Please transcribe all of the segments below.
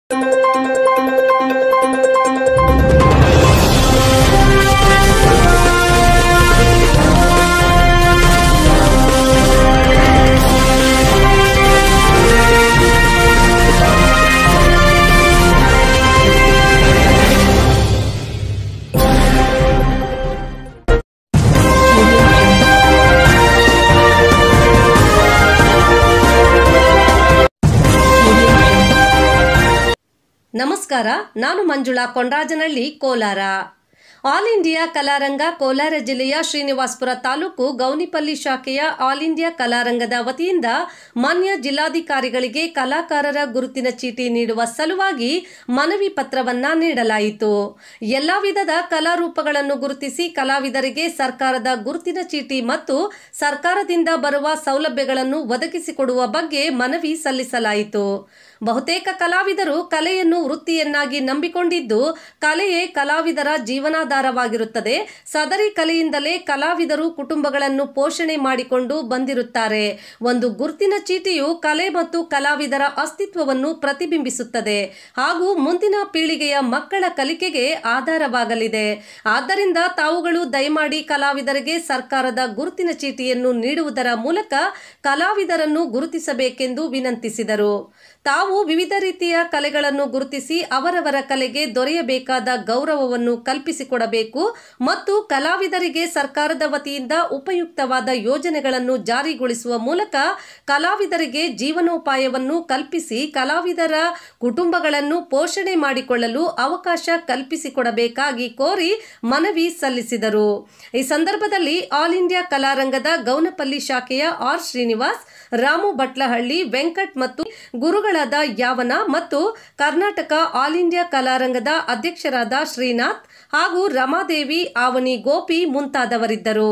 ನಮಸ್ಕಾರ ನಾನು Manjula Kondrajanahalli Kolar all India Kalaranga Kolar ಜಿಲ್ಲೆಯ ಶ್ರೀನಿವಾಸಪುರ ತಾಲೂಕು ಗೌನಿಪಲ್ಲಿ ಶಾಖೆಯ ಆಲ್ ಇಂಡಿಯಾ ಕಲಾರಂಗದ ವತಿಯಿಂದ ಮಾನ್ಯ ಜಿಲ್ಲಾಧಿಕಾರಿಗಳಿಗೆ ಕಲಾಕಾರರ ಗುರುತಿನ ಚೀಟಿ ನೀಡುವ ಸಲುವಾಗಿ ಮನವಿ ಪತ್ರವನ್ನ ನೀಡಲಾಯಿತು ಎಲ್ಲಾ ವಿಧದ ಕಲಾರೂಪಗಳನ್ನು ಗುರುತಿಸಿ ಕಲಾವಿದರಿಗೆ ಸರ್ಕಾರದ ಗುರುತಿನ ಚೀಟಿ ಮತ್ತು ಸರ್ಕಾರದಿಂದ ಬರುವ ಸೌಲಭ್ಯಗಳನ್ನು ಒದಗಿಸಿಕೊಡುವ ಬಗ್ಗೆ ಮನವಿ ಸಲ್ಲಿಸಲಾಯಿತು ಬಹುತೇಕ ಕಲಾವಿದರು ಕಲೆಯನ್ನು ವೃತ್ತಿಯನ್ನಾಗಿ ನಂಬಿಕೊಂಡಿದ್ದು ಕಲೆಯೇ ಕಲಾವಿದರ ಜೀವನಾಧಾರವಾಗಿರುತ್ತದೆ ಸದರಿ ಕಲೆಯಿಂದಲೇ ಕಲಾವಿದರು ಕುಟುಂಬಗಳನ್ನು ಪೋಷಣೆ ಮಾಡಿಕೊಂಡು ಬಂದಿರುತ್ತಾರೆ ಒಂದು ಗುರುತಿನ ಚೀಟಿಯು ಕಲೆ ಮತ್ತು ಕಲಾವಿದರ ಅಸ್ತಿತ್ವವನ್ನು ಪ್ರತಿಬಿಂಬಿಸುತ್ತದೆ ಹಾಗೂ ಮುಂದಿನ ಪೀಳಿಗೆಯ ಮಕ್ಕಳ ಕಲಿಕೆಗೆ ಆಧಾರವಾಗಲಿದೆ ಆದ್ದರಿಂದ ತಾವುಗಳು ದಯಮಾಡಿ ಕಲಾವಿದರಿಗೆ ಸರ್ಕಾರದ ಗುರುತಿನ ಚೀಟಿಯನ್ನು ನೀಡುವುದರ ಮೂಲಕ ಕಲಾವಿದರನ್ನು ಗುರುತಿಸಬೇಕೆಂದು ವಿನಂತಿಸಿದರು ತಾವು ವಿವಿಧ ರೀತಿಯ ಕಲೆಗಳನ್ನು ಗುರುತಿಸಿ ಅವರವರ ಕಲೆಗೆ ದೊರೆಯಬೇಕಾದ ಗೌರವವನ್ನು ಕಲ್ಪಿಸಿಕೊಡಬೇಕು ಮತ್ತು ಕಲಾವಿದರಿಗೆ ಸರ್ಕಾರದ ವತಿಯಿಂದ ಉಪಯುಕ್ತವಾದ ಯೋಜನೆಗಳನ್ನು ಜಾರಿಗೊಳಿಸುವ ಮೂಲಕ ಕಲಾವಿದರಿಗೆ ಜೀವನೋಪಾಯವನ್ನು ಕಲ್ಪಿಸಿ ಕಲಾವಿದರ ಕುಟುಂಬಗಳನ್ನು ಪೋಷಣೆ ಮಾಡಿಕೊಳ್ಳಲು ಅವಕಾಶ ಕಲ್ಪಿಸಿಕೊಡಬೇಕಾಗಿ ಕೋರಿ ಮನವಿ ಸಲ್ಲಿಸಿದರು ಈ ಸಂದರ್ಭದಲ್ಲಿ ಆಲ್ ಇಂಡಿಯಾ ಕಲಾರಂಗದ ಗೌನಪಲ್ಲಿ ಶಾಖೆಯ ಆರ್ ಶ್ರೀನಿವಾಸ್ ರಾಮು ಬಟ್ಲಹಳ್ಳಿ ವೆಂಕಟ್ ಮತ್ತು ಗುರುಗಳಾದ ಯಾವನ ಮತ್ತು ಕರ್ನಾಟಕ ಆಲ್ ಇಂಡಿಯಾ ಕಲಾರಂಗದ ಅಧ್ಯಕ್ಷರಾದ ಶ್ರೀನಾಥ್ ಹಾಗೂ ರಮಾದೇವಿ ಆವನಿ ಗೋಪಿ ಮುಂತಾದವರಿದ್ದರು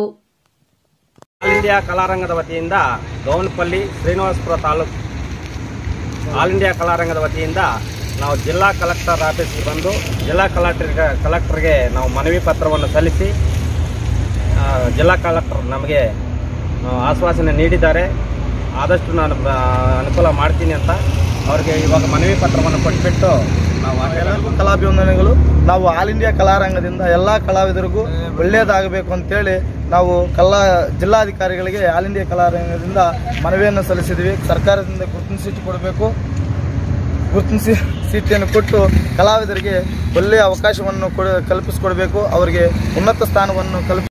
ಆಲ್ ಇಂಡಿಯಾ ಕಲಾರಂಗದ ವತಿಯಿಂದ ಗೌನಪಲ್ಲಿ ಶ್ರೀನಿವಾಸಪುರ ತಾಲೂಕು ಆಲ್ ಇಂಡಿಯಾ ಕಲಾರಂಗದ ವತಿಯಿಂದ ನಾವು ಜಿಲ್ಲಾ ಕಲೆಕ್ಟರ್ ಆಫೀಸ್ಗೆ ಬಂದು ಜಿಲ್ಲಾ ಕಲೆಕ್ಟರ್ ಕಲೆಕ್ಟರ್ಗೆ ನಾವು ಮನವಿ ಪತ್ರವನ್ನು ಸಲ್ಲಿಸಿ ಆ, ಜಿಲ್ಲಾ ಕಲೆಕ್ಟರ್ ನಮಗೆ ಆ, ಆಶ್ವಾಸನೆ ನೀಡಿದ್ದಾರೆ ಆದಷ್ಟು ನಾನು ಆ, ಅನುಕೂಲ ಮಾಡ್ತೀನಿ ಅಂತ ಅವ್ರಿಗೆ ಇವಾಗ ಮನವಿ ಪತ್ರವನ್ನು ಕೊಟ್ಬಿಟ್ಟು ನಾವು ಎಲ್ಲರಿಗೂ ಕಲಾಭಿವಂದನೆಗಳು ನಾವು ಆಲ್ ಇಂಡಿಯಾ ಕಲಾರಂಗದಿಂದ ಎಲ್ಲ ಕಲಾವಿದರಿಗೂ ಒಳ್ಳೆಯದಾಗಬೇಕು ಅಂತೇಳಿ ನಾವು ಕಲಾ ಜಿಲ್ಲಾಧಿಕಾರಿಗಳಿಗೆ ಆಲ್ ಇಂಡಿಯಾ ಕಲಾರಂಗದಿಂದ ಮನವಿಯನ್ನು ಸಲ್ಲಿಸಿದ್ವಿ ಸರ್ಕಾರದಿಂದ ಗುರುತಿನ ಸೀಟು ಕೊಡಬೇಕು ಗುರುತಿನ ಸೀ ಸೀಟಿಯನ್ನು ಕೊಟ್ಟು ಕಲಾವಿದರಿಗೆ ಒಳ್ಳೆಯ ಅವಕಾಶವನ್ನು ಕೊಡ ಕಲ್ಪಿಸಿಕೊಡಬೇಕು ಅವರಿಗೆ ಉನ್ನತ ಸ್ಥಾನವನ್ನು ಕಲ್ಪಿ